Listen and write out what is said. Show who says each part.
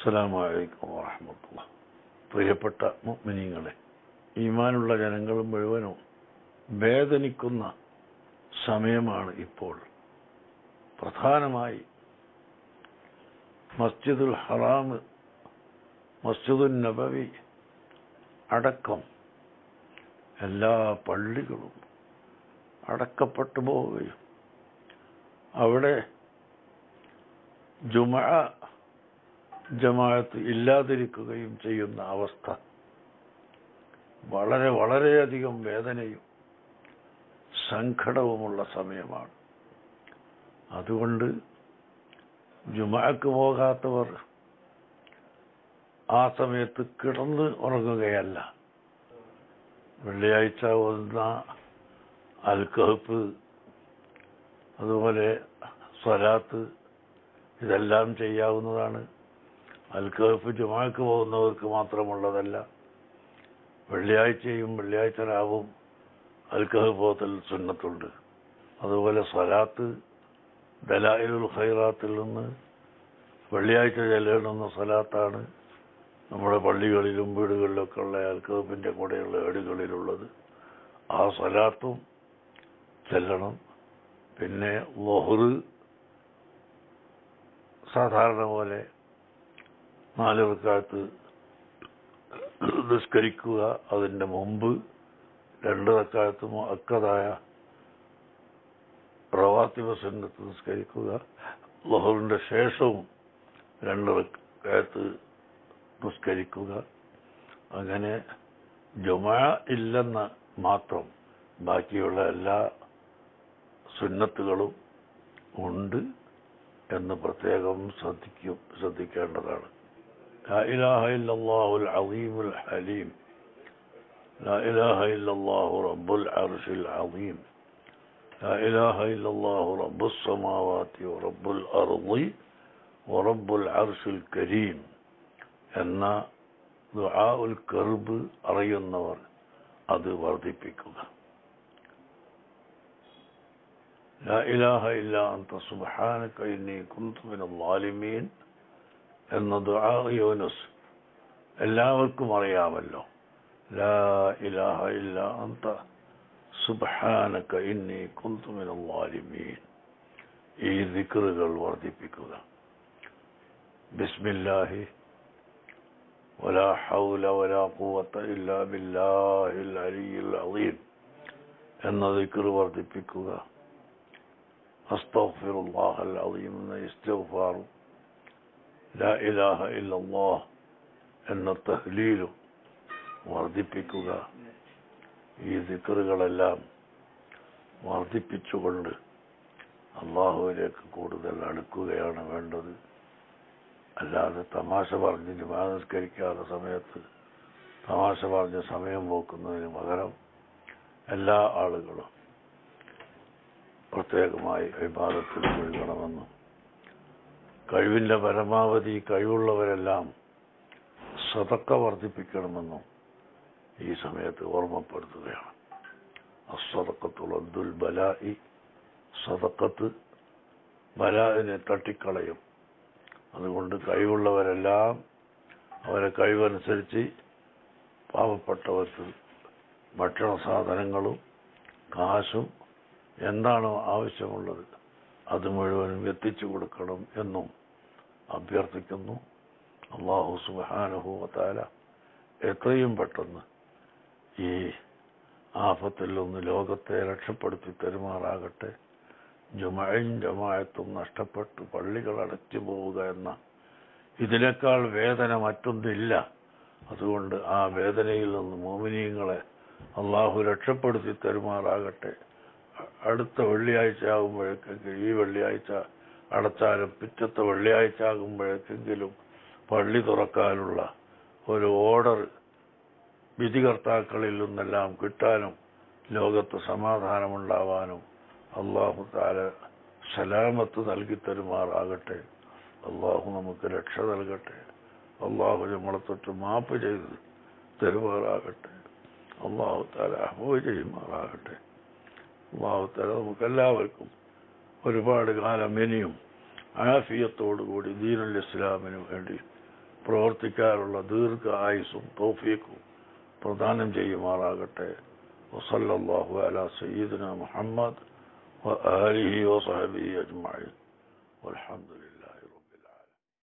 Speaker 1: അസ്സലാമു അലൈക്കും വറഹമത്തുള്ള പ്രിയപ്പെട്ട മുഅ്മിനീങ്ങളെ ഈമാനുള്ള ജനങ്ങൾ മുഴുവനും വേദനിക്കുന്ന സമയമാണ് ഇപ്പോൾ പ്രധാനമായി മസ്ജിദുൽ ഹറാം മസ്ജിദുൽ നബവി അടക്കം എല്ലാ പള്ളികളും അടക്കപ്പെട്ടു പോവുകയും അവിടെ ജുമ ജമാഅത്ത് ഇല്ലാതിരിക്കുകയും ചെയ്യുന്ന അവസ്ഥ വളരെ വളരെയധികം വേദനയും സങ്കടവുമുള്ള സമയമാണ് അതുകൊണ്ട് ജുമാക്ക് പോകാത്തവർ ആ സമയത്ത് കിടന്ന് ഉറങ്ങുകയല്ല വെള്ളിയാഴ്ച ഒന്ന അൽക്കഹപ്പ് അതുപോലെ സ്വലാത്ത് ഇതെല്ലാം ചെയ്യാവുന്നതാണ് അൽക്കഹഫ് ജുമാക്ക് പോകുന്നവർക്ക് മാത്രമുള്ളതല്ല വെള്ളിയാഴ്ചയും വെള്ളിയാഴ്ച രാവും അൽക്കഹഫ് പോകത്തിൽ സുന്നത്തുണ്ട് അതുപോലെ സ്വലാത്ത് ദലായിലുൽ ഖൈറാത്തിൽ നിന്ന് വെള്ളിയാഴ്ച ചെല്ലുന്ന സ്വലാത്താണ് നമ്മുടെ പള്ളികളിലും വീടുകളിലൊക്കെ ഉള്ള അൽക്കഹഫിൻ്റെ കൂടെയുള്ള ഏടുകളിലുള്ളത് ആ സ്വലാത്തും ചെല്ലണം പിന്നെ ലൊഹറ് സാധാരണ പോലെ നാല് റക്കാത്ത് നിസ്കരിക്കുക അതിൻ്റെ മുമ്പ് രണ്ട് റക്കാത്ത് അക്കതായ പ്രവാത്തിബ സുന്നത്ത് നിസ്കരിക്കുക ലഹറിൻ്റെ ശേഷവും രണ്ട് റക്കാത്ത് നിസ്കരിക്കുക അങ്ങനെ ജുമാ ഇല്ലെന്ന് മാത്രം ബാക്കിയുള്ള എല്ലാ സുന്നത്തുകളും ഉണ്ട് എന്ന് പ്രത്യേകം ശ്രദ്ധിക്കും ശ്രദ്ധിക്കേണ്ടതാണ് لا إله إلا الله العظيم الحليم لا إله إلا الله رب العرش العظيم لا إله إلا الله رب السماوات ورب الأرض ورب العرش الكريم എന്ന ദുആ ഉൽ കർബ് അറിയുന്നവർ അത് വർദ്ധിപ്പിക്കുക لا إله إلا أنت سبحانك إني كنت من الظالمين എന്ന ദുആ യൂനുസ് എല്ലാവർക്കും അറിയാമല്ലോ ലാ ഇലാഹ ഇല്ല അന്ത സുബ്ഹാനക ഇന്നി കുന്തു മിനൽ ളാലിമീൻ ഈ ദിക്റുകൾ വർദ്ധിപ്പിക്കുക ബിസ്മില്ലാഹി ولا حول ولا قوة إلا بالله العلي العظيم എന്ന ദിക്ർ വർദ്ധിപ്പിക്കുക അസ്തഗ്ഫിറുല്ലാഹ് അൽ അളീം എന്ന ഇസ്തിഗ്ഫാറും ലാ ഇലാഹ ഇല്ലല്ലാഹ് എന്ന തഹ്ലീലും വർദ്ധിപ്പിക്കുക ഈ ദിക്കറുകളെല്ലാം വർദ്ധിപ്പിച്ചുകൊണ്ട് അള്ളാഹുവിലേക്ക് കൂടുതൽ അടുക്കുകയാണ് വേണ്ടത് അല്ലാതെ തമാശ പറഞ്ഞ് നിമാനസ്കരിക്കാത്ത സമയത്ത് തമാശ പറഞ്ഞ് സമയം പോക്കുന്നതിന് പകരം എല്ലാ ആളുകളും പ്രത്യേകമായി വിവാദത്തിൽ മുഴുകണമെന്നും കഴിവിൻ്റെ പരമാവധി കഴിവുള്ളവരെല്ലാം സതക്ക വർദ്ധിപ്പിക്കണമെന്നും ഈ സമയത്ത് ഓർമ്മപ്പെടുത്തുകയാണ് അസതക്കത്തുള്ളതുൽ ബലായി സതക്കത്ത് ബലാവിനെ തട്ടിക്കളയും അതുകൊണ്ട് കഴിവുള്ളവരെല്ലാം അവരെ കഴിവനുസരിച്ച് പാവപ്പെട്ടവർക്ക് ഭക്ഷണ സാധനങ്ങളും കാശും എന്താണോ ആവശ്യമുള്ളത് അത് മുഴുവനും എത്തിച്ചു കൊടുക്കണം എന്നും അഭ്യർത്ഥിക്കുന്നു അള്ളാഹു സുബാനുഭവത്താല എത്രയും പെട്ടെന്ന് ഈ ആഫത്തിൽ നിന്ന് ലോകത്തെ രക്ഷപ്പെടുത്തി തരുമാറാകട്ടെ ജുമയും ജമായത്തും നഷ്ടപ്പെട്ട് പള്ളികൾ അടച്ചു പോവുക എന്ന ഇതിനേക്കാൾ വേദന മറ്റൊന്നില്ല അതുകൊണ്ട് ആ വേദനയിൽ നിന്ന് മോമിനീയങ്ങളെ അള്ളാഹു രക്ഷപ്പെടുത്തി തരുമാറാകട്ടെ അടുത്ത വെള്ളിയാഴ്ച ആകുമ്പോഴേക്കെങ്കിലും ഈ വെള്ളിയാഴ്ച അടച്ചാലും പിറ്റത്തെ വെള്ളിയാഴ്ച ആകുമ്പോഴേക്കെങ്കിലും പള്ളി തുറക്കാനുള്ള ഒരു ഓർഡർ വിധികർത്താക്കളിൽ നിന്നെല്ലാം കിട്ടാനും ലോകത്ത് സമാധാനമുണ്ടാവാനും അള്ളാഹു താല സലാമത്ത് നൽകി തരുമാറാകട്ടെ അള്ളാഹു നമുക്ക് രക്ഷ നൽകട്ടെ അള്ളാഹു നമ്മളെ തൊട്ട് മാപ്പ് ചെയ്ത് തരുമാറാകട്ടെ അള്ളാഹു താല അഹ്മോ ചെയ്യുമാറാകട്ടെ അള്ളാഹുത്തല നമുക്കെല്ലാവർക്കും ഒരുപാട് കാലം ഇനിയും ആഫിയത്തോടുകൂടി ദീനുൽ ഇസ്ലാമിന് വേണ്ടി പ്രവർത്തിക്കാനുള്ള ദീർഘ ആയുസും തോഫീക്കും പ്രദാനം ചെയ്യുമാറാകട്ടെ വസല്ലല്ലാഹു അലാ സയ്യിദിന മുഹമ്മദ് وآله وصحبه أجمعين والحمد لله